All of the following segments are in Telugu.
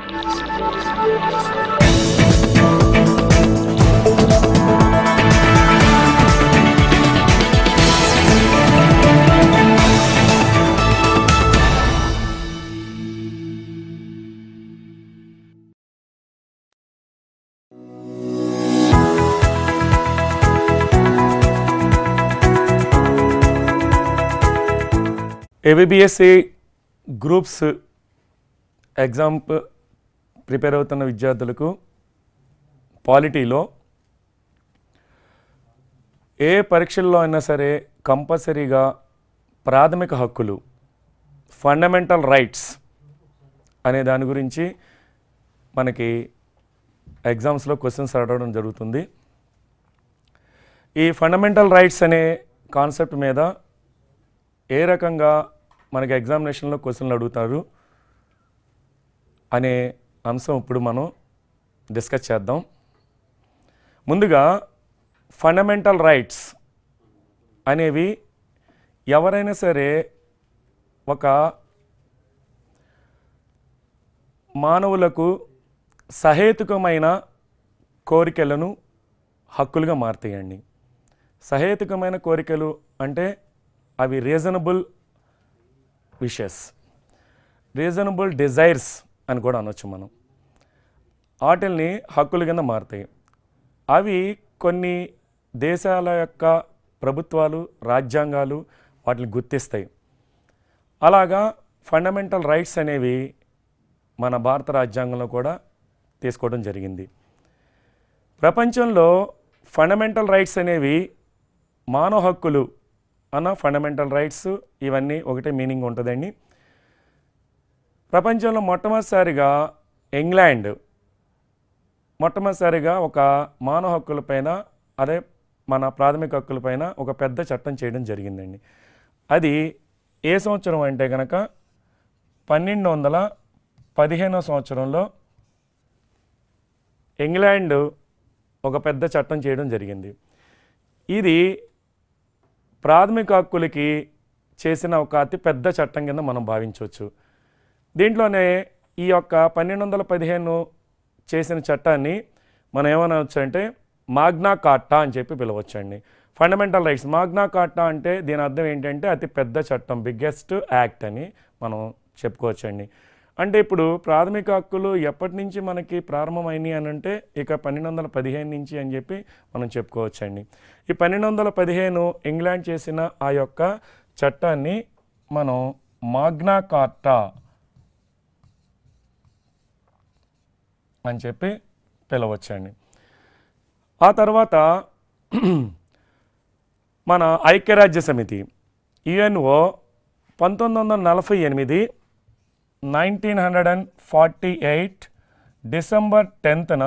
ఏబిబిఎస్సి గ్రూప్స్ ఎగ్జామ్ ప్రిపేర్ అవుతున్న విద్యార్థులకు పాలిటీలో ఏ పరీక్షల్లో అయినా సరే కంపల్సరీగా ప్రాథమిక హక్కులు ఫండమెంటల్ రైట్స్ అనే దాని గురించి మనకి ఎగ్జామ్స్లో క్వశ్చన్స్ అడగడం జరుగుతుంది ఈ ఫండమెంటల్ రైట్స్ అనే కాన్సెప్ట్ మీద ఏ రకంగా మనకి ఎగ్జామినేషన్లో క్వశ్చన్లు అడుగుతారు అనే అంశం ఇప్పుడు మనం డిస్కస్ చేద్దాం ముందుగా ఫండమెంటల్ రైట్స్ అనేవి ఎవరైనా సరే ఒక మానవులకు సహేతుకమైన కోరికలను హక్కులుగా మారుతాయండి సహేతుకమైన కోరికలు అంటే అవి రీజనబుల్ విషెస్ రీజనబుల్ డిజైర్స్ అని కూడా అనొచ్చు మనం వాటిల్ని హక్కుల కింద మారుతాయి అవి కొన్ని దేశాల యొక్క ప్రభుత్వాలు రాజ్యాంగాలు వాటిని గుర్తిస్తాయి అలాగా ఫండమెంటల్ రైట్స్ అనేవి మన భారత రాజ్యాంగంలో కూడా తీసుకోవడం జరిగింది ప్రపంచంలో ఫండమెంటల్ రైట్స్ అనేవి మానవ హక్కులు అన్న ఫండమెంటల్ రైట్స్ ఇవన్నీ ఒకటే మీనింగ్ ఉంటుందండి ప్రపంచంలో మొట్టమొదటిసారిగా ఇంగ్లాండ్ మొట్టమొదటిసారిగా ఒక మానవ హక్కులపైన అదే మన ప్రాథమిక హక్కులపైన ఒక పెద్ద చట్టం చేయడం జరిగిందండి అది ఏ సంవత్సరం అంటే కనుక పన్నెండు వందల పదిహేనో సంవత్సరంలో ఇంగ్లాండ్ ఒక పెద్ద చట్టం చేయడం జరిగింది ఇది ప్రాథమిక హక్కులకి చేసిన ఒక అతి పెద్ద చట్టం కింద మనం భావించవచ్చు దీంట్లోనే ఈ యొక్క పన్నెండు వందల పదిహేను చేసిన చట్టాన్ని మనం ఏమనవచ్చు అంటే మాగ్నా కార్టా అని చెప్పి పిలవచ్చండి ఫండమెంటల్ రైట్స్ మాగ్నా కార్టా అంటే దీని అర్థం ఏంటంటే అతి పెద్ద చట్టం బిగ్గెస్ట్ యాక్ట్ అని మనం చెప్పుకోవచ్చండి అంటే ఇప్పుడు ప్రాథమిక హక్కులు ఎప్పటి నుంచి మనకి ప్రారంభమైనాయి అని అంటే ఇక పన్నెండు వందల పదిహేను నుంచి అని చెప్పి మనం చెప్పుకోవచ్చండి ఈ పన్నెండు వందల పదిహేను ఇంగ్లాండ్ చేసిన ఆ యొక్క చట్టాన్ని మనం మాగ్నా కార్టా అని చెప్పి పిలవచ్చండి ఆ తర్వాత మన ఐక్యరాజ్య సమితి యుఎన్ఓ పంతొమ్మిది వందల నలభై ఎనిమిది nineteen hundred and forty eight December టెన్త్న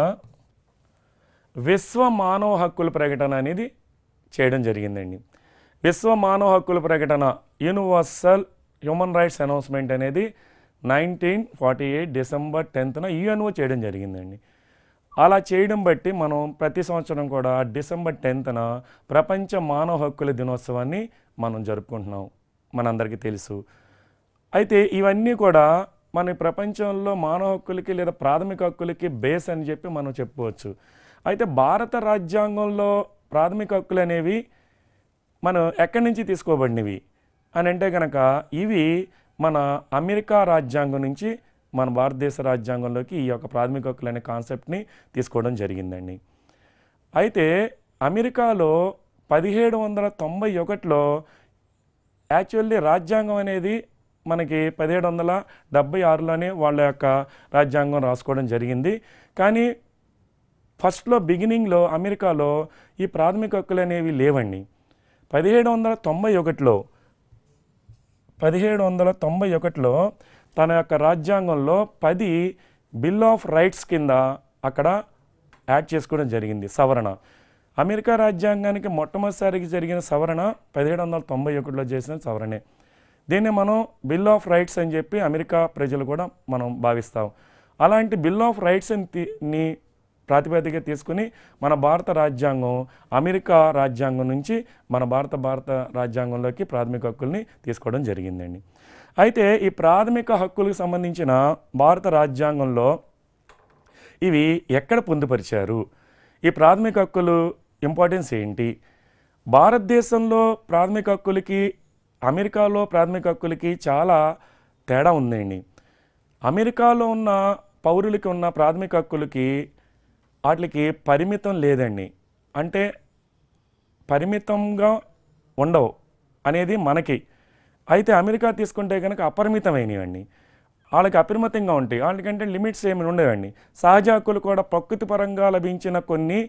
విశ్వ మానవ హక్కుల ప్రకటన అనేది చేయడం జరిగిందండి విశ్వ మానవ హక్కుల ప్రకటన యూనివర్సల్ హ్యూమన్ రైట్స్ అనౌన్స్మెంట్ అనేది నైన్టీన్ ఫార్టీ ఎయిట్ డిసెంబర్ టెన్త్న యుఎన్ఓ చేయడం జరిగిందండి అలా చేయడం బట్టి మనం ప్రతి సంవత్సరం కూడా డిసెంబర్ టెన్త్న ప్రపంచ మానవ హక్కుల దినోత్సవాన్ని మనం జరుపుకుంటున్నాం మనందరికీ తెలుసు అయితే ఇవన్నీ కూడా మన ప్రపంచంలో మానవ హక్కులకి లేదా ప్రాథమిక హక్కులకి బేస్ అని చెప్పి మనం చెప్పుకోవచ్చు అయితే భారత రాజ్యాంగంలో ప్రాథమిక హక్కులు అనేవి మనం ఎక్కడి నుంచి తీసుకోబడినవి అని అంటే కనుక ఇవి మన అమెరికా రాజ్యాంగం నుంచి మన భారతదేశ రాజ్యాంగంలోకి ఈ యొక్క ప్రాథమిక హక్కులు అనే కాన్సెప్ట్ని తీసుకోవడం జరిగిందండి అయితే అమెరికాలో పదిహేడు వందల తొంభై ఒకటిలో యాక్చువల్లీ రాజ్యాంగం అనేది మనకి పదిహేడు వందల డెబ్బై ఆరులోనే వాళ్ళ యొక్క రాజ్యాంగం రాసుకోవడం జరిగింది కానీ ఫస్ట్లో బిగినింగ్లో అమెరికాలో ఈ ప్రాథమిక హక్కులు అనేవి లేవండి పదిహేడు వందల తొంభై ఒకటిలో పదిహేడు వందల తొంభై ఒకటిలో తన యొక్క రాజ్యాంగంలో పది బిల్ ఆఫ్ రైట్స్ కింద అక్కడ యాడ్ చేసుకోవడం జరిగింది సవరణ అమెరికా రాజ్యాంగానికి మొట్టమొదటిసారికి జరిగిన సవరణ పదిహేడు వందల తొంభై ఒకటిలో చేసిన సవరణే దీన్ని మనం బిల్ ఆఫ్ రైట్స్ అని చెప్పి అమెరికా ప్రజలు కూడా మనం భావిస్తాం అలాంటి బిల్ ఆఫ్ రైట్స్ ని ప్రాతిపదిక తీసుకుని మన భారత రాజ్యాంగం అమెరికా రాజ్యాంగం నుంచి మన భారత భారత రాజ్యాంగంలోకి ప్రాథమిక హక్కుల్ని తీసుకోవడం జరిగిందండి అయితే ఈ ప్రాథమిక హక్కులకు సంబంధించిన భారత రాజ్యాంగంలో ఇవి ఎక్కడ పొందుపరిచారు ఈ ప్రాథమిక హక్కులు ఇంపార్టెన్స్ ఏంటి భారతదేశంలో ప్రాథమిక హక్కులకి అమెరికాలో ప్రాథమిక హక్కులకి చాలా తేడా ఉందండి అమెరికాలో ఉన్న పౌరులకి ఉన్న ప్రాథమిక హక్కులకి వాటికి పరిమితం లేదండి అంటే పరిమితంగా ఉండవు అనేది మనకి అయితే అమెరికా తీసుకుంటే కనుక అపరిమితమైనవండి వాళ్ళకి అపరిమితంగా ఉంటాయి వాళ్ళకంటే లిమిట్స్ ఏమి ఉండవండి సహజ హక్కులు కూడా ప్రకృతి పరంగా లభించిన కొన్ని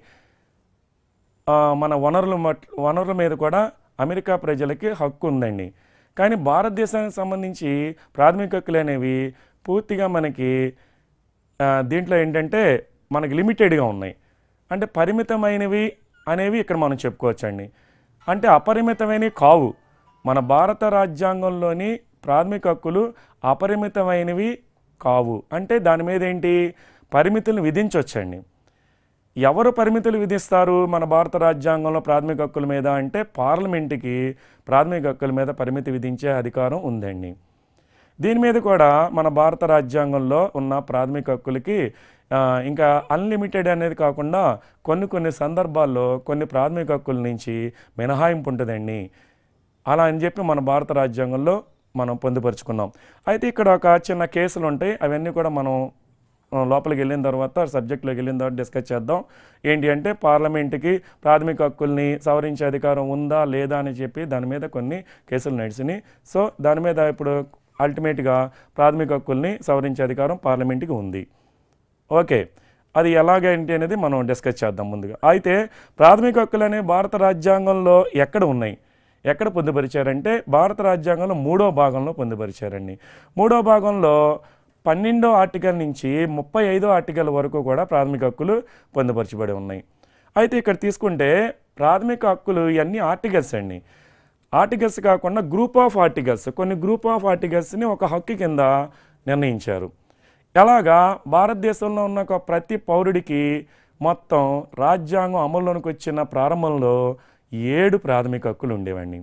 ఆ, మన వనరుల మట్ వనరుల మీద కూడా అమెరికా ప్రజలకి హక్కు ఉందండి కానీ భారతదేశానికి సంబంధించి ప్రాథమిక హక్కులు అనేవి పూర్తిగా మనకి ఆ, దీంట్లో ఏంటంటే మనకి లిమిటెడ్గా ఉన్నాయి అంటే పరిమితమైనవి అనేవి ఇక్కడ మనం చెప్పుకోవచ్చండి అంటే అపరిమితమైనవి కావు మన భారత రాజ్యాంగంలోని ప్రాథమిక హక్కులు అపరిమితమైనవి కావు అంటే దాని మీద ఏంటి పరిమితులను విధించవచ్చండి ఎవరు పరిమితులు విధిస్తారు మన భారత రాజ్యాంగంలో ప్రాథమిక హక్కుల మీద అంటే పార్లమెంటుకి ప్రాథమిక హక్కుల మీద పరిమితి విధించే అధికారం ఉందండి దీని మీద కూడా మన భారత రాజ్యాంగంలో ఉన్న ప్రాథమిక హక్కులకి ఆ, ఇంకా అన్లిమిటెడ్ అనేది కాకుండా కొన్ని కొన్ని సందర్భాల్లో కొన్ని ప్రాథమిక హక్కుల నుంచి మినహాయింపు ఉంటుందండి అలా అని చెప్పి మన భారత రాజ్యాంగంలో మనం పొందుపరుచుకున్నాం అయితే ఇక్కడ ఒక చిన్న కేసులు ఉంటాయి అవన్నీ కూడా మనం ఆ, లోపలికి వెళ్ళిన తర్వాత సబ్జెక్ట్లోకి వెళ్ళిన తర్వాత డిస్కస్ చేద్దాం ఏంటి అంటే పార్లమెంటుకి ప్రాథమిక హక్కుల్ని సవరించే అధికారం ఉందా లేదా అని చెప్పి దాని మీద కొన్ని కేసులు నడిచినాయి సో దాని మీద ఇప్పుడు అల్టిమేట్గా ప్రాథమిక హక్కుల్ని సవరించే అధికారం పార్లమెంటుకి ఉంది ఓకే అది ఎలాగేంటి అనేది మనం డిస్కస్ చేద్దాం ముందుగా అయితే ప్రాథమిక హక్కులు అనేవి భారత రాజ్యాంగంలో ఎక్కడ ఉన్నాయి ఎక్కడ పొందుపరిచారంటే భారత రాజ్యాంగంలో మూడో భాగంలో పొందుపరిచారండి మూడో భాగంలో పన్నెండో ఆర్టికల్ నుంచి ముప్పై ఐదో ఆర్టికల్ వరకు కూడా ప్రాథమిక హక్కులు పొందుపరచబడి ఉన్నాయి అయితే ఇక్కడ తీసుకుంటే ప్రాథమిక హక్కులు ఇవన్నీ ఆర్టికల్స్ అండి ఆర్టికల్స్ కాకుండా గ్రూప్ ఆఫ్ ఆర్టికల్స్ కొన్ని గ్రూప్ ఆఫ్ ఆర్టికల్స్ని ఒక హక్కు కింద నిర్ణయించారు ఎలాగా భారతదేశంలో ఉన్న ఒక ప్రతి పౌరుడికి మొత్తం రాజ్యాంగం అమల్లోనికి వచ్చిన ప్రారంభంలో ఏడు ప్రాథమిక హక్కులు ఉండేవండి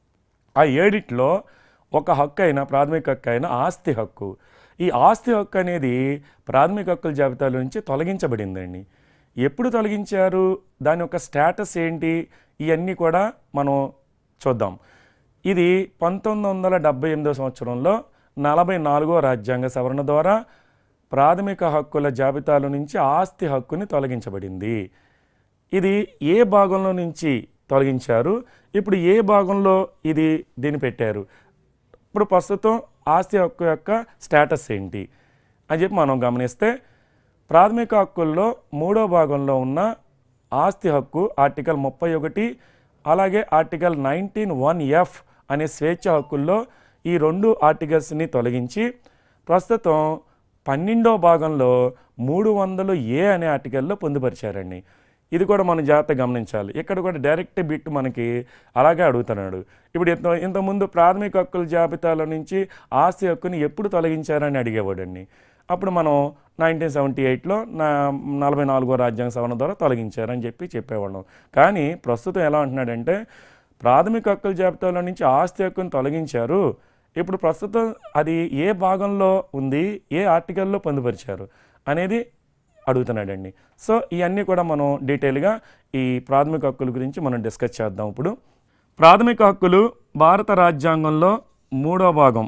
ఆ ఏడిట్లో ఒక హక్కు అయిన ప్రాథమిక హక్కు అయిన ఆస్తి హక్కు ఈ ఆస్తి హక్కు అనేది ప్రాథమిక హక్కుల జాబితాలో నుంచి తొలగించబడిందండి ఎప్పుడు తొలగించారు దాని యొక్క స్టేటస్ ఏంటి ఇవన్నీ కూడా మనం చూద్దాం ఇది పంతొమ్మిది వందల డెబ్బై ఎనిమిదో సంవత్సరంలో నలభై నాలుగో రాజ్యాంగ సవరణ ద్వారా ప్రాథమిక హక్కుల జాబితాలో నుంచి ఆస్తి హక్కుని తొలగించబడింది ఇది ఏ భాగంలో నుంచి తొలగించారు ఇప్పుడు ఏ భాగంలో ఇది దీన్ని పెట్టారు ఇప్పుడు ప్రస్తుతం ఆస్తి హక్కు యొక్క స్టేటస్ ఏంటి అని చెప్పి మనం గమనిస్తే ప్రాథమిక హక్కుల్లో మూడో భాగంలో ఉన్న ఆస్తి హక్కు ఆర్టికల్ ముప్పై ఒకటి అలాగే ఆర్టికల్ నైన్టీన్ వన్ ఎఫ్ అనే స్వేచ్ఛ హక్కుల్లో ఈ రెండు ఆర్టికల్స్ని తొలగించి ప్రస్తుతం పన్నెండో భాగంలో మూడు వందలు ఏ అనే ఆర్టికల్లో పొందుపరిచారండి ఇది కూడా మనం జాగ్రత్త గమనించాలి ఇక్కడ కూడా డైరెక్ట్ బిట్ మనకి అలాగే అడుగుతున్నాడు ఇప్పుడు ఇంత ఇంతకుముందు ప్రాథమిక హక్కుల జాబితాలో నుంచి ఆస్తి హక్కుని ఎప్పుడు తొలగించారని అడిగేవాడండి అప్పుడు మనం నైన్టీన్ సెవెంటీ ఎయిట్లో నా నలభై నాలుగో రాజ్యాంగ సవరణ ద్వారా తొలగించారని చెప్పి చెప్పేవాళ్ళం కానీ ప్రస్తుతం ఎలా అంటున్నాడంటే ప్రాథమిక హక్కుల జాబితాలో నుంచి ఆస్తి హక్కుని తొలగించారు ఇప్పుడు ప్రస్తుతం అది ఏ భాగంలో ఉంది ఏ ఆర్టికల్లో పొందుపరిచారు అనేది అడుగుతున్నాడండి సో ఇవన్నీ కూడా మనం డీటెయిల్గా ఈ ప్రాథమిక హక్కుల గురించి మనం డిస్కస్ చేద్దాం ఇప్పుడు ప్రాథమిక హక్కులు భారత రాజ్యాంగంలో మూడో భాగం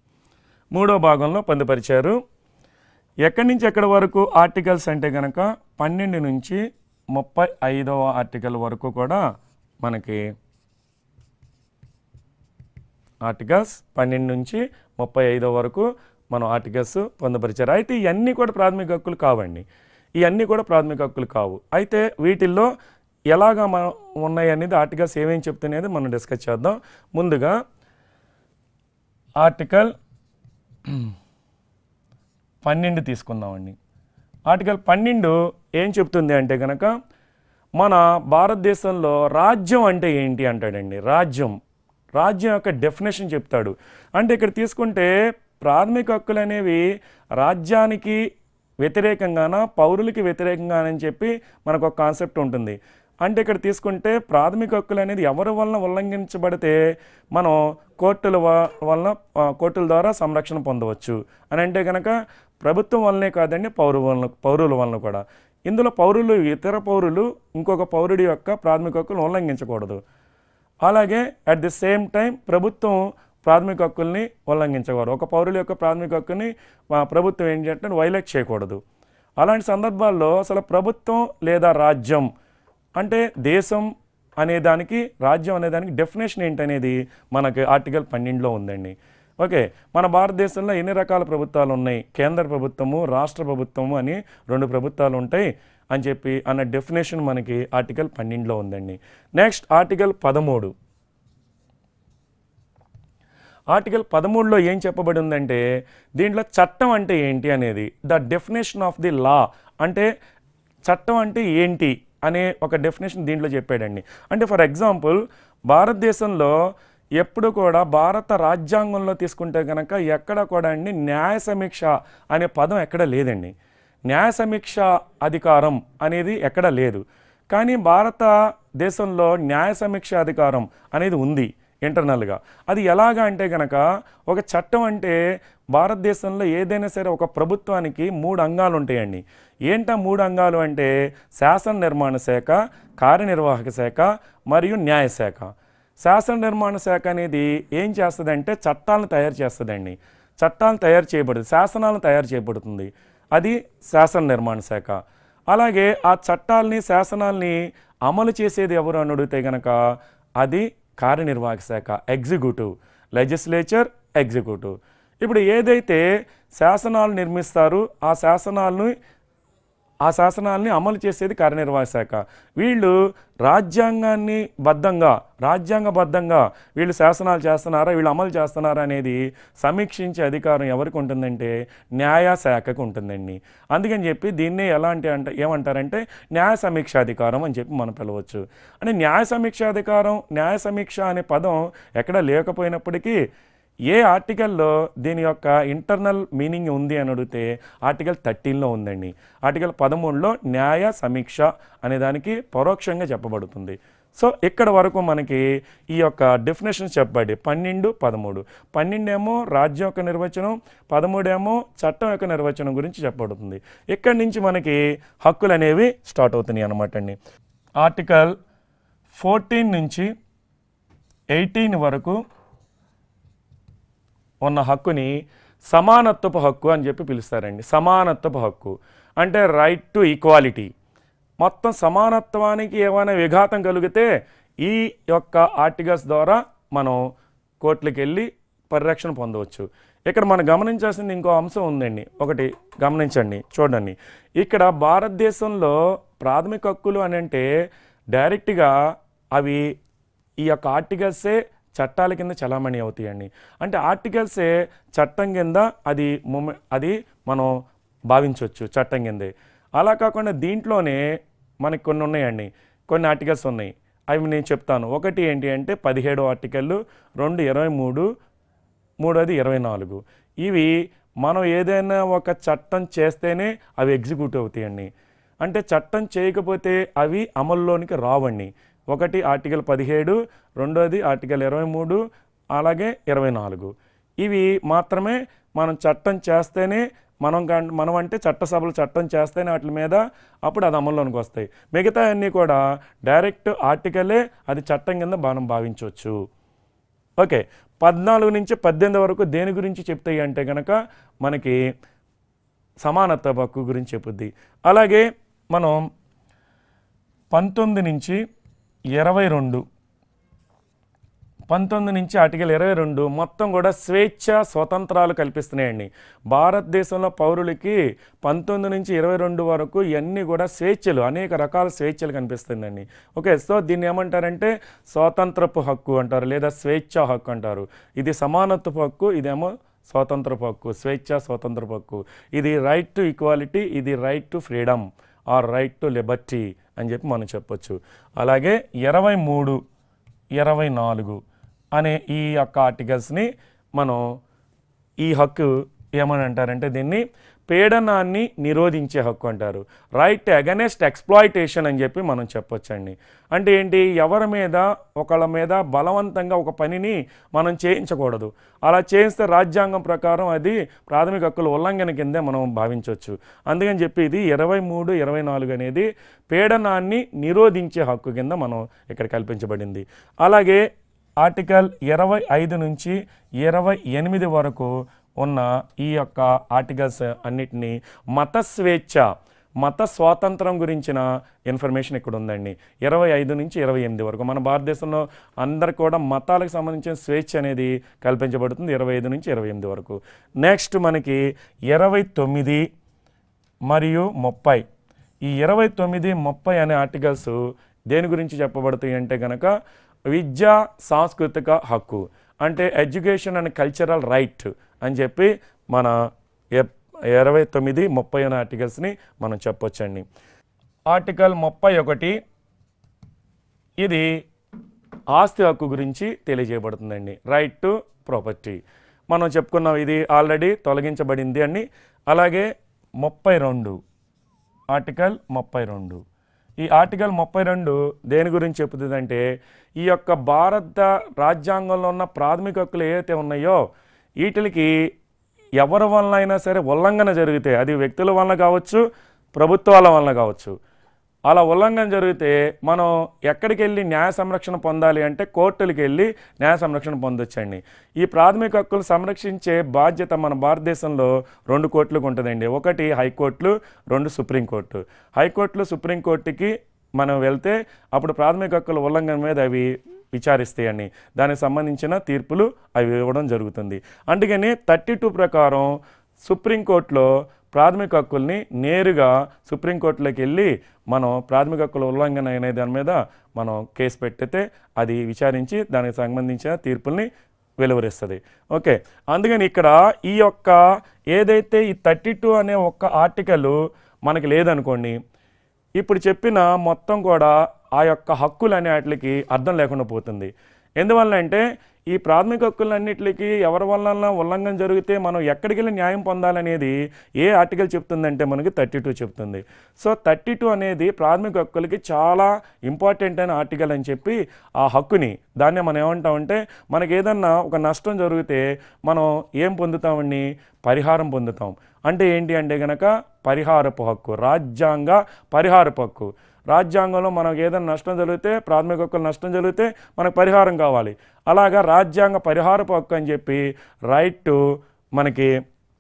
మూడో భాగంలో పొందుపరిచారు ఎక్కడి నుంచి ఎక్కడి వరకు ఆర్టికల్స్ అంటే కనుక పన్నెండు నుంచి ముప్పై ఐదవ ఆర్టికల్ వరకు కూడా మనకి ఆర్టికల్స్ పన్నెండు నుంచి ముప్పై ఐదో వరకు మనం ఆర్టికల్స్ పొందుపరిచారు అయితే ఇవన్నీ కూడా ప్రాథమిక హక్కులు కావండి ఇవన్నీ కూడా ప్రాథమిక హక్కులు కావు అయితే వీటిల్లో ఎలాగా మనం ఉన్నాయి అనేది ఆర్టికల్స్ ఏమేమి చెప్తున్నది మనం డిస్కస్ చేద్దాం ముందుగా ఆర్టికల్ పన్నెండు తీసుకుందామండి ఆర్టికల్ పన్నెండు ఏం చెప్తుంది అంటే కనుక మన భారతదేశంలో రాజ్యం అంటే ఏంటి అంటాడండి రాజ్యం రాజ్యం యొక్క డెఫినేషన్ చెప్తాడు అంటే ఇక్కడ తీసుకుంటే ప్రాథమిక హక్కులు అనేవి రాజ్యానికి వ్యతిరేకంగాన పౌరులకి వ్యతిరేకంగానని చెప్పి మనకు ఒక కాన్సెప్ట్ ఉంటుంది అంటే ఇక్కడ తీసుకుంటే ప్రాథమిక హక్కులు అనేది ఎవరి వలన ఉల్లంఘించబడితే మనం కోర్టుల వ- వలన ఆ, కోర్టుల ద్వారా సంరక్షణ పొందవచ్చు అని అంటే కనుక ప్రభుత్వం వల్లనే కాదండి పౌరు వలన పౌరుల వలన కూడా ఇందులో పౌరులు ఇతర పౌరులు ఇంకొక పౌరుడి యొక్క ప్రాథమిక హక్కులను ఉల్లంఘించకూడదు అలాగే అట్ ది సేమ్ టైం ప్రభుత్వం ప్రాథమిక హక్కుల్ని ఉల్లంఘించకూడదు ఒక పౌరుల యొక్క ప్రాథమిక హక్కుని మా ప్రభుత్వం ఏం చేయాలంటే వైలేట్ చేయకూడదు అలాంటి సందర్భాల్లో అసలు ప్రభుత్వం లేదా రాజ్యం అంటే దేశం అనే దానికి రాజ్యం అనే దానికి డెఫినేషన్ ఏంటనేది మనకి ఆర్టికల్ పన్నెండులో ఉందండి ఓకే మన భారతదేశంలో ఎన్ని రకాల ప్రభుత్వాలు ఉన్నాయి కేంద్ర ప్రభుత్వము రాష్ట్ర ప్రభుత్వము అని రెండు ప్రభుత్వాలు ఉంటాయి అని చెప్పి అన్న డెఫినేషన్ మనకి ఆర్టికల్ పన్నెండులో ఉందండి నెక్స్ట్ ఆర్టికల్ పదమూడు ఆర్టికల్ పదమూడులో ఏం చెప్పబడి ఉందంటే దీంట్లో చట్టం అంటే ఏంటి అనేది the definition of the law అంటే చట్టం అంటే ఏంటి అనే ఒక డెఫినేషన్ దీంట్లో చెప్పాడండి అంటే ఫర్ ఎగ్జాంపుల్ భారతదేశంలో ఎప్పుడు కూడా భారత రాజ్యాంగంలో తీసుకుంటే కనుక ఎక్కడ కూడా అండి న్యాయ సమీక్ష అనే పదం ఎక్కడ లేదండి న్యాయ సమీక్ష అధికారం అనేది ఎక్కడ లేదు కానీ భారతదేశంలో న్యాయ సమీక్ష అధికారం అనేది ఉంది ఇంటర్నల్గా అది ఎలాగా అంటే కనుక ఒక చట్టం అంటే భారతదేశంలో ఏదైనా సరే ఒక ప్రభుత్వానికి మూడు అంగాలు ఉంటాయండి ఏంటా మూడు అంగాలు అంటే శాసన నిర్మాణ శాఖ కార్యనిర్వాహక శాఖ మరియు న్యాయశాఖ శాసన నిర్మాణ శాఖ అనేది ఏం చేస్తుందంటే చట్టాలను తయారు చేస్తుందండి చట్టాలను తయారు చేయబడుతుంది శాసనాలను తయారు చేయబడుతుంది అది శాసన నిర్మాణ శాఖ అలాగే ఆ చట్టాలని శాసనాల్ని అమలు చేసేది ఎవరు అని అడిగితే కనుక అది కార్యనిర్వాహక శాఖ ఎగ్జిక్యూటివ్ లెజిస్లేచర్ ఎగ్జిక్యూటివ్ ఇప్పుడు ఏదైతే శాసనాలు నిర్మిస్తారు ఆ శాసనాలను ఆ శాసనాల్ని అమలు చేసేది కార్యనిర్వాహక శాఖ వీళ్ళు రాజ్యాంగాన్ని బద్ధంగా రాజ్యాంగబద్ధంగా వీళ్ళు శాసనాలు చేస్తున్నారా వీళ్ళు అమలు చేస్తున్నారా అనేది సమీక్షించే అధికారం ఎవరికి ఉంటుందంటే న్యాయ శాఖకు ఉంటుందండి అందుకని చెప్పి దీన్నే ఎలాంటి అంటే ఏమంటారంటే న్యాయ సమీక్షాధికారం అని చెప్పి మనం పిలవచ్చు అంటే న్యాయ సమీక్షాధికారం న్యాయ సమీక్ష అనే పదం ఎక్కడ లేకపోయినప్పటికీ ఏ ఆర్టికల్లో దీని యొక్క ఇంటర్నల్ మీనింగ్ ఉంది అని అడిగితే ఆర్టికల్ థర్టీన్లో ఉందండి ఆర్టికల్ పదమూడులో న్యాయ సమీక్ష అనే దానికి పరోక్షంగా చెప్పబడుతుంది సో ఇక్కడ వరకు మనకి ఈ యొక్క డెఫినేషన్స్ చెప్పబడి పన్నెండు పదమూడు పన్నెండు ఏమో రాజ్యం యొక్క నిర్వచనం పదమూడేమో చట్టం యొక్క నిర్వచనం గురించి చెప్పబడుతుంది ఇక్కడి నుంచి మనకి హక్కులు అనేవి స్టార్ట్ అవుతున్నాయి అనమాట అండి ఆర్టికల్ ఫోర్టీన్ నుంచి ఎయిటీన్ వరకు ఉన్న హక్కుని సమానత్వపు హక్కు అని చెప్పి పిలుస్తారండి సమానత్వపు హక్కు అంటే రైట్ టు ఈక్వాలిటీ మొత్తం సమానత్వానికి ఏమైనా విఘాతం కలిగితే ఈ యొక్క ఆర్టికల్స్ ద్వారా మనం కోర్టులకు వెళ్ళి పరిరక్షణ పొందవచ్చు ఇక్కడ మనం గమనించాల్సింది ఇంకో అంశం ఉందండి ఒకటి గమనించండి చూడండి ఇక్కడ భారతదేశంలో ప్రాథమిక హక్కులు అని అంటే డైరెక్ట్గా అవి ఈ యొక్క ఆర్టికల్సే చట్టాల కింద చలామణి అవుతాయండి అంటే ఆర్టికల్సే చట్టం కింద అది మూమె అది మనం భావించవచ్చు చట్టం కిందే అలా కాకుండా దీంట్లోనే మనకి కొన్ని ఉన్నాయండి కొన్ని ఆర్టికల్స్ ఉన్నాయి అవి నేను చెప్తాను ఒకటి ఏంటి అంటే పదిహేడు ఆర్టికల్ రెండు ఇరవై మూడు మూడోది ఇరవై నాలుగు ఇవి మనం ఏదైనా ఒక చట్టం చేస్తేనే అవి ఎగ్జిక్యూట్ అవుతాయండి అంటే చట్టం చేయకపోతే అవి అమల్లోనికి రావండి ఒకటి ఆర్టికల్ పదిహేడు రెండోది ఆర్టికల్ ఇరవై మూడు అలాగే ఇరవై నాలుగు ఇవి మాత్రమే మనం చట్టం చేస్తేనే మనం కాన్- మనం అంటే చట్టసభలు చట్టం చేస్తేనే వాటి మీద అప్పుడు అది అమల్లోనికి వస్తాయి మిగతా అన్నీ కూడా డైరెక్ట్ ఆర్టికలే అది చట్టం కింద మనం భావించవచ్చు ఓకే పద్నాలుగు నుంచి పద్దెనిమిది వరకు దేని గురించి చెప్తాయి అంటే కనుక మనకి సమానత్వ హక్కు గురించి చెప్పుద్ది అలాగే మనం పంతొమ్మిది నుంచి ఇరవై రెండు పంతొమ్మిది నుంచి ఆర్టికల్ ఇరవై రెండు మొత్తం కూడా స్వేచ్ఛ స్వతంత్రాలు కల్పిస్తున్నాయండి భారతదేశంలో పౌరులకి పంతొమ్మిది నుంచి ఇరవై రెండు వరకు ఇవన్నీ కూడా స్వేచ్ఛలు అనేక రకాల స్వేచ్ఛలు కనిపిస్తుందండి ఓకే సో దీన్ని ఏమంటారంటే స్వాతంత్రపు హక్కు అంటారు లేదా స్వేచ్ఛ హక్కు అంటారు ఇది సమానత్వపు హక్కు ఇదేమో స్వాతంత్రపు హక్కు స్వేచ్ఛ స్వాతంత్రపు హక్కు ఇది రైట్ టు ఈక్వాలిటీ ఇది right to freedom or right to liberty అని చెప్పి మనం చెప్పొచ్చు అలాగే ఇరవై మూడు ఇరవై నాలుగు అనే ఈ యొక్క ఆర్టికల్స్ని మనం ఈ హక్కు ఏమని అంటారంటే దీన్ని పీడనాన్ని నిరోధించే హక్కు అంటారు రైట్ అగనెస్ట్ ఎక్స్ప్లాయిటేషన్ అని చెప్పి మనం చెప్పొచ్చండి అంటే ఏంటి ఎవరి మీద ఒకళ్ళ మీద బలవంతంగా ఒక పనిని మనం చేయించకూడదు అలా చేయిస్తే రాజ్యాంగం ప్రకారం అది ప్రాథమిక హక్కుల ఉల్లంఘన కిందే మనం భావించవచ్చు అందుకని చెప్పి ఇది ఇరవై మూడు ఇరవై నాలుగు అనేది పీడనాన్ని నిరోధించే హక్కు కింద మనం ఇక్కడ కల్పించబడింది అలాగే ఆర్టికల్ ఇరవై ఐదు నుంచి ఇరవై ఎనిమిది వరకు ఉన్న ఈ యొక్క ఆర్టికల్స్ అన్నిటినీ మత స్వేచ్ఛ మత స్వాతంత్రం గురించిన ఇన్ఫర్మేషన్ ఇక్కడ ఉందండి ఇరవై ఐదు నుంచి ఇరవై ఎనిమిది వరకు మన భారతదేశంలో అందరు కూడా మతాలకు సంబంధించిన స్వేచ్ఛ అనేది కల్పించబడుతుంది ఇరవై ఐదు నుంచి ఇరవై ఎనిమిది వరకు నెక్స్ట్ మనకి ఇరవై తొమ్మిది మరియు ముప్పై ఈ ఇరవై తొమ్మిది ముప్పై అనే ఆర్టికల్స్ దేని గురించి చెప్పబడతాయి అంటే కనుక విద్యా సాంస్కృతిక హక్కు అంటే ఎడ్యుకేషన్ అండ్ కల్చరల్ రైట్ అని చెప్పి మన ఎప్- ఇరవై తొమ్మిది ముప్పై అనే ఆర్టికల్స్ని మనం చెప్పొచ్చండి ఆర్టికల్ ముప్పై ఒకటి ఇది ఆస్తి హక్కు గురించి తెలియజేయబడుతుందండి రైట్ టు ప్రాపర్టీ మనం చెప్పుకున్నాం ఇది ఆల్రెడీ తొలగించబడింది అని అలాగే ముప్పై రెండు ఆర్టికల్ ముప్పై రెండు ఈ ఆర్టికల్ ముప్పై రెండు దేని గురించి చెబుతుందంటే ఈ యొక్క భారత రాజ్యాంగంలో ఉన్న ప్రాథమిక హక్కులు ఏవైతే ఉన్నాయో వీటికి ఎవరి వలన అయినా సరే ఉల్లంఘన జరిగితే అది వ్యక్తుల వలన కావచ్చు ప్రభుత్వాల వలన కావచ్చు అలా ఉల్లంఘన జరిగితే మనం ఎక్కడికి వెళ్ళి న్యాయ సంరక్షణ పొందాలి అంటే కోర్టులకు వెళ్ళి న్యాయ సంరక్షణ పొందొచ్చండి ఈ ప్రాథమిక హక్కులు సంరక్షించే బాధ్యత మన భారతదేశంలో రెండు కోర్టులకు ఉంటుందండి ఒకటి హైకోర్టులు రెండు సుప్రీంకోర్టు హైకోర్టులు సుప్రీంకోర్టుకి మనం వెళ్తే అప్పుడు ప్రాథమిక హక్కుల ఉల్లంఘన మీద అవి విచారిస్తాయని దానికి సంబంధించిన తీర్పులు అవి ఇవ్వడం జరుగుతుంది అందుకని థర్టీ టూ ప్రకారం సుప్రీంకోర్టులో ప్రాథమిక హక్కుల్ని నేరుగా సుప్రీంకోర్టులోకి వెళ్ళి మనం ప్రాథమిక హక్కుల ఉల్లంఘన అనే దాని మీద మనం కేసు పెట్టితే అది విచారించి దానికి సంబంధించిన తీర్పుల్ని వెలువరిస్తుంది ఓకే అందుకని ఇక్కడ ఈ యొక్క ఏదైతే ఈ థర్టీ టూ అనే ఒక్క ఆర్టికల్ మనకి లేదనుకోండి ఇప్పుడు చెప్పిన మొత్తం కూడా ఆ యొక్క హక్కులు అనే వాటికి అర్థం లేకుండా పోతుంది ఎందువల్ల అంటే ఈ ప్రాథమిక హక్కులన్నిటికీ ఎవరి వలన ఉల్లంఘన జరిగితే మనం ఎక్కడికి వెళ్ళి న్యాయం పొందాలనేది ఏ ఆర్టికల్ చెప్తుందంటే మనకి థర్టీ టూ చెప్తుంది సో థర్టీ టూ అనేది ప్రాథమిక హక్కులకి చాలా ఇంపార్టెంట్ అయిన ఆర్టికల్ అని చెప్పి ఆ హక్కుని దాన్నే మనం ఏమంటామంటే మనకి ఏదన్నా ఒక నష్టం జరిగితే మనం ఏం పొందుతామండి పరిహారం పొందుతాం అంటే ఏంటి అంటే గనక పరిహారపు హక్కు రాజ్యాంగ పరిహారపు హక్కు రాజ్యాంగంలో మనకు ఏదైనా నష్టం జరిగితే ప్రాథమిక హక్కులు నష్టం జరిగితే మనకు పరిహారం కావాలి అలాగా రాజ్యాంగ పరిహారపు హక్కు అని చెప్పి రైట్ టు మనకి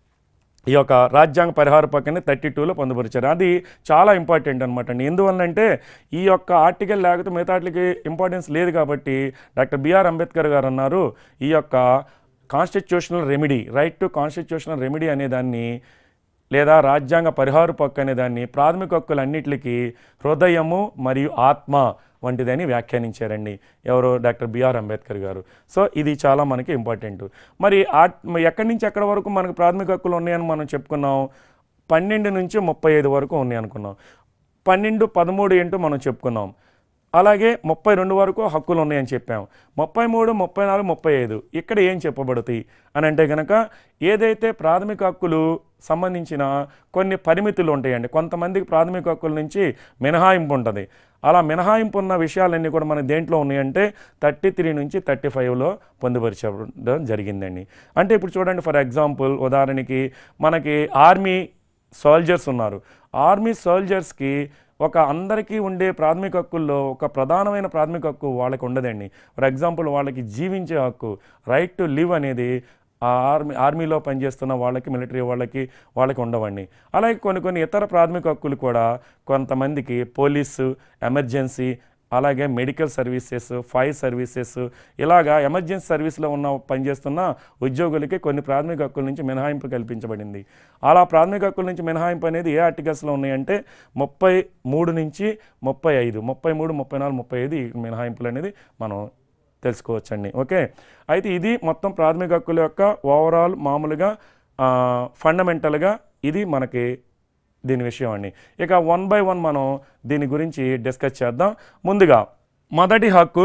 ఈ యొక్క రాజ్యాంగ పరిహార పక్కనే థర్టీ టూలో పొందుపరిచారు అది చాలా ఇంపార్టెంట్ అనమాట అండి ఎందువల్లంటే ఈ యొక్క ఆర్టికల్ లేకపోతే మిగతా వాటికి ఇంపార్టెన్స్ లేదు కాబట్టి డాక్టర్ బిఆర్ అంబేద్కర్ గారు అన్నారు ఈ యొక్క constitutional remedy right to constitutional remedy అనే దాన్ని లేదా రాజ్యాంగ పరిహార పక్కు అనే దాన్ని ప్రాథమిక హక్కులన్నిటికీ హృదయము మరియు ఆత్మ వంటిదని వ్యాఖ్యానించారండి ఎవరు డాక్టర్ బిఆర్ అంబేద్కర్ గారు సో ఇది చాలా మనకి ఇంపార్టెంట్ మరి ఆ ఎక్కడి నుంచి ఎక్కడి వరకు మనకు ప్రాథమిక హక్కులు ఉన్నాయని మనం చెప్పుకున్నాం పన్నెండు నుంచి ముప్పై ఐదు వరకు ఉన్నాయి అనుకున్నాం పన్నెండు పదమూడు ఏంటో మనం చెప్పుకున్నాం అలాగే ముప్పై రెండు వరకు హక్కులు ఉన్నాయని చెప్పాం ముప్పై మూడు ముప్పై నాలుగు ముప్పై ఐదు ఇక్కడ ఏం చెప్పబడతాయి అని అంటే కనుక ఏదైతే ప్రాథమిక హక్కులు సంబంధించిన కొన్ని పరిమితులు ఉంటాయండి కొంతమందికి ప్రాథమిక హక్కుల నుంచి మినహాయింపు ఉంటుంది అలా మినహాయింపు ఉన్న విషయాలన్నీ కూడా మన దేంట్లో ఉన్నాయంటే థర్టీ త్రీ నుంచి థర్టీ ఫైవ్లో పొందుపరచడం జరిగిందండి అంటే ఇప్పుడు చూడండి ఫర్ ఎగ్జాంపుల్ ఉదాహరణకి మనకి ఆర్మీ సోల్జర్స్ ఉన్నారు ఆర్మీ సోల్జర్స్కి ఒక అందరికీ ఉండే ప్రాథమిక హక్కుల్లో ఒక ప్రధానమైన ప్రాథమిక హక్కు వాళ్ళకి ఉండదండి ఫర్ ఎగ్జాంపుల్ వాళ్ళకి జీవించే హక్కు రైట్ టు లివ్ అనేది ఆ ఆర్మీ ఆర్మీలో పనిచేస్తున్న వాళ్ళకి మిలిటరీ వాళ్ళకి వాళ్ళకి ఉండవండి అలాగే కొన్ని కొన్ని ఇతర ప్రాథమిక హక్కులు కూడా కొంతమందికి పోలీసు ఎమర్జెన్సీ అలాగే మెడికల్ సర్వీసెస్ ఫైర్ సర్వీసెస్ ఇలాగా ఎమర్జెన్సీ సర్వీస్లో ఉన్న పనిచేస్తున్న ఉద్యోగులకి కొన్ని ప్రాథమిక హక్కుల నుంచి మినహాయింపు కల్పించబడింది అలా ప్రాథమిక హక్కుల నుంచి మినహాయింపు అనేది ఏ ఆర్టికల్స్లో ఉన్నాయంటే ముప్పై మూడు నుంచి ముప్పై ఐదు ముప్పై మూడు ముప్పై నాలుగు ముప్పై ఐదు ఈ మినహాయింపులు అనేది మనం తెలుసుకోవచ్చండి ఓకే అయితే ఇది మొత్తం ప్రాథమిక హక్కుల యొక్క ఓవరాల్ మామూలుగా ఫండమెంటల్గా ఇది మనకి దీని విషయం అండి ఇక వన్ బై వన్ మనం దీని గురించి డిస్కస్ చేద్దాం ముందుగా మొదటి హక్కు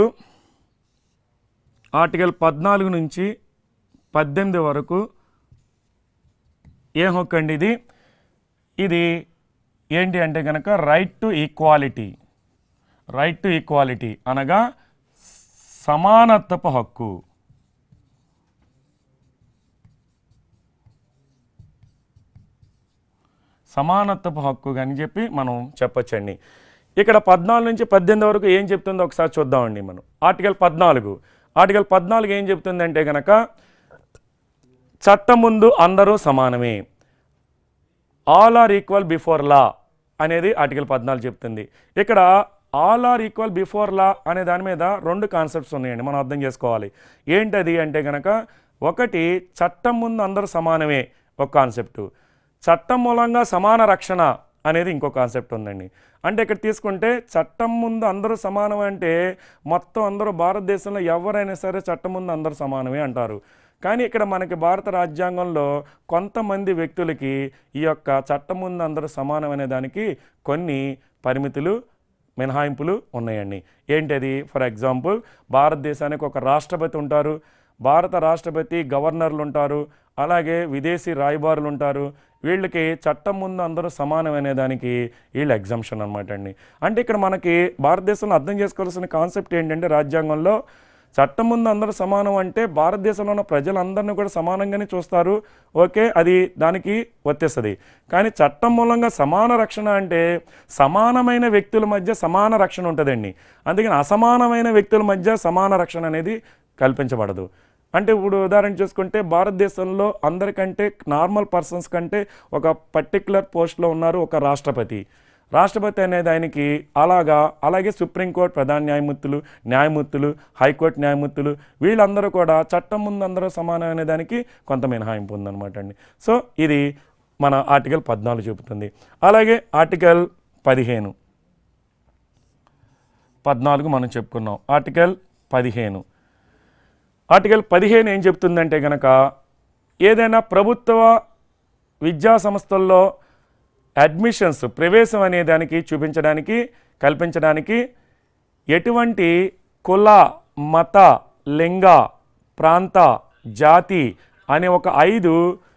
ఆర్టికల్ పద్నాలుగు నుంచి పద్దెనిమిది వరకు ఏ హక్కు అండి ఇది ఇది ఏంటి అంటే కనుక right to equality right to equality అనగా సమానత్వపు హక్కు సమానత్వపు హక్కు అని చెప్పి మనం చెప్పొచ్చండి ఇక్కడ పద్నాలుగు నుంచి పద్దెనిమిది వరకు ఏం చెప్తుందో ఒకసారి చూద్దామండి మనం ఆర్టికల్ పద్నాలుగు ఆర్టికల్ పద్నాలుగు ఏం చెప్తుందంటే కనుక చట్టం ముందు అందరూ సమానమే all are equal before law అనేది ఆర్టికల్ పద్నాలుగు చెప్తుంది ఇక్కడ all are equal before law అనే దాని మీద రెండు కాన్సెప్ట్స్ ఉన్నాయండి మనం అర్థం చేసుకోవాలి ఏంటది అంటే కనుక ఒకటి చట్టం ముందు అందరూ సమానమే ఒక కాన్సెప్టు చట్టం మూలంగా సమాన రక్షణ అనేది ఇంకో కాన్సెప్ట్ ఉందండి అంటే ఇక్కడ తీసుకుంటే చట్టం ముందు అందరూ సమానం అంటే మొత్తం అందరూ భారతదేశంలో ఎవరైనా సరే చట్టం ముందు అందరూ సమానమే అంటారు కానీ ఇక్కడ మనకి భారత రాజ్యాంగంలో కొంతమంది వ్యక్తులకి ఈ యొక్క చట్టం ముందు అందరూ సమానం అనే దానికి కొన్ని పరిమితులు మినహాయింపులు ఉన్నాయండి ఏంటది ఫర్ ఎగ్జాంపుల్ భారతదేశానికి ఒక రాష్ట్రపతి ఉంటారు భారత రాష్ట్రపతి గవర్నర్లు ఉంటారు అలాగే విదేశీ రాయబారులు ఉంటారు వీళ్ళకి చట్టం ముందు అందరూ సమానం అనే దానికి వీళ్ళు ఎగ్జామ్షన్ అనమాట అండి అంటే ఇక్కడ మనకి భారతదేశంలో అర్థం చేసుకోవాల్సిన కాన్సెప్ట్ ఏంటంటే రాజ్యాంగంలో చట్టం ముందు అందరూ సమానం అంటే భారతదేశంలో ఉన్న ప్రజలందరినీ కూడా సమానంగానే చూస్తారు ఓకే అది దానికి వర్తిస్తుంది కానీ చట్టం మూలంగా సమాన రక్షణ అంటే సమానమైన వ్యక్తుల మధ్య సమాన రక్షణ ఉంటుందండి అందుకని అసమానమైన వ్యక్తుల మధ్య సమాన రక్షణ అనేది కల్పించబడదు అంటే ఇప్పుడు ఉదాహరణ చూసుకుంటే భారతదేశంలో అందరికంటే నార్మల్ పర్సన్స్ కంటే ఒక పర్టికులర్ పోస్ట్లో ఉన్నారు ఒక రాష్ట్రపతి రాష్ట్రపతి అనేది ఆయనకి అలాగా అలాగే సుప్రీంకోర్టు ప్రధాన న్యాయమూర్తులు న్యాయమూర్తులు హైకోర్టు న్యాయమూర్తులు వీళ్ళందరూ కూడా చట్టం ముందు అందరూ సమానం అనే దానికి కొంత మినహాయింపు ఉందన్నమాట అండి సో ఇది మన ఆర్టికల్ పద్నాలుగు చూపుతుంది అలాగే ఆర్టికల్ పదిహేను పద్నాలుగు మనం చెప్పుకున్నాం ఆర్టికల్ పదిహేను ఆర్టికల్ పదిహేను ఏం చెప్తుందంటే కనుక ఏదైనా ప్రభుత్వ విద్యా సంస్థల్లో అడ్మిషన్స్ ప్రవేశం అనే దానికి చూపించడానికి కల్పించడానికి ఎటువంటి కుల మత లింగ ప్రాంత జాతి అనే ఒక ఐదు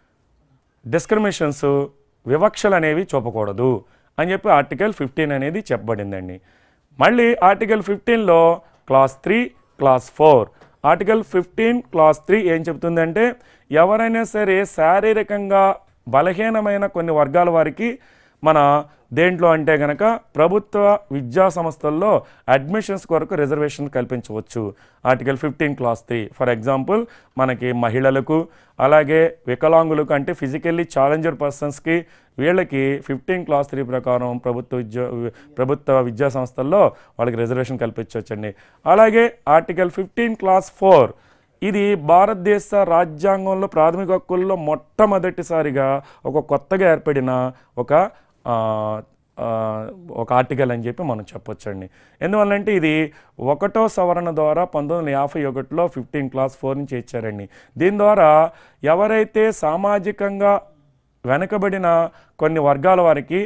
డిస్క్రిమినేషన్స్ వివక్షలు అనేవి చూపకూడదు అని చెప్పి ఆర్టికల్ ఫిఫ్టీన్ అనేది చెప్పబడిందండి మళ్ళీ ఆర్టికల్ ఫిఫ్టీన్లో clause three clause four article fifteen clause three ఏం చెప్తుందంటే ఎవరైనా సరే శారీరకంగా బలహీనమైన కొన్ని వర్గాల వారికి మన దేంట్లో అంటే గనక ప్రభుత్వ విద్యా సంస్థల్లో అడ్మిషన్స్ కొరకు రిజర్వేషన్ కల్పించవచ్చు article fifteen clause three for example మనకి మహిళలకు అలాగే వికలాంగులకు అంటే ఫిజికల్లీ ఛాలెంజర్ పర్సన్స్కి వీళ్ళకి ఫిఫ్టీన్ క్లాస్ త్రీ ప్రకారం ప్రభుత్వ విద్యా ప్రభుత్వ విద్యా సంస్థల్లో వాళ్ళకి రిజర్వేషన్ కల్పించవచ్చండి అలాగే ఆర్టికల్ ఫిఫ్టీన్ క్లాస్ ఫోర్ ఇది భారతదేశ రాజ్యాంగంలో ప్రాథమిక హక్కుల్లో మొట్టమొదటిసారిగా ఒక కొత్తగా ఏర్పడిన ఒక ఆ, ఆ, ఒక ఆర్టికల్ అని చెప్పి మనం చెప్పొచ్చండి ఎందువల్లంటే ఇది ఒకటో సవరణ ద్వారా పంతొమ్మిది వందల యాభై ఒకటిలో ఫిఫ్టీన్ క్లాస్ ఫోర్ నుంచి ఇచ్చారండి దీని ద్వారా ఎవరైతే సామాజికంగా వెనకబడిన కొన్ని వర్గాల వారికి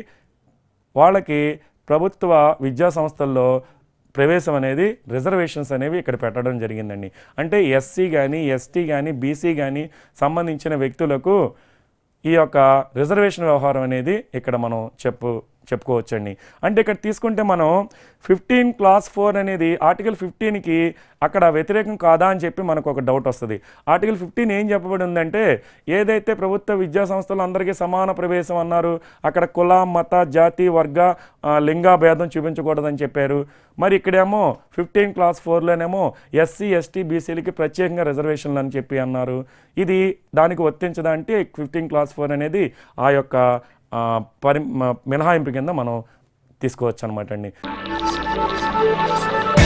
వాళ్ళకి ప్రభుత్వ విద్యా సంస్థల్లో ప్రవేశం అనేది రిజర్వేషన్స్ అనేవి ఇక్కడ పెట్టడం జరిగిందండి అంటే ఎస్సీ కానీ ఎస్టీ కానీ బీసీ కానీ సంబంధించిన వ్యక్తులకు ఈ యొక్క రిజర్వేషన్ వ్యవహారం అనేది ఇక్కడ మనం చెప్పు చెప్పుకోవచ్చండి అంటే ఇక్కడ తీసుకుంటే మనం ఫిఫ్టీన్ క్లాస్ ఫోర్ అనేది ఆర్టికల్ ఫిఫ్టీన్కి అక్కడ వ్యతిరేకం కాదా అని చెప్పి మనకు ఒక డౌట్ వస్తుంది ఆర్టికల్ ఫిఫ్టీన్ ఏం చెప్పబడి ఉందంటే ఏదైతే ప్రభుత్వ విద్యా సంస్థలు అందరికీ సమాన ప్రవేశం అన్నారు అక్కడ కుల మత జాతి వర్గ ఆ, లింగ భేదం చూపించకూడదని చెప్పారు మరి ఇక్కడేమో ఫిఫ్టీన్ క్లాస్ ఫోర్లోనేమో ఎస్సీ ఎస్టీ బీసీలకి ప్రత్యేకంగా రిజర్వేషన్లు అని చెప్పి అన్నారు ఇది దానికి వర్తించదా అంటే ఫిఫ్టీన్ క్లాస్ ఫోర్ అనేది ఆ యొక్క ఆ, పరి మ- మినహాయింపు కింద మనం తీసుకోవచ్చు అనమాట అండి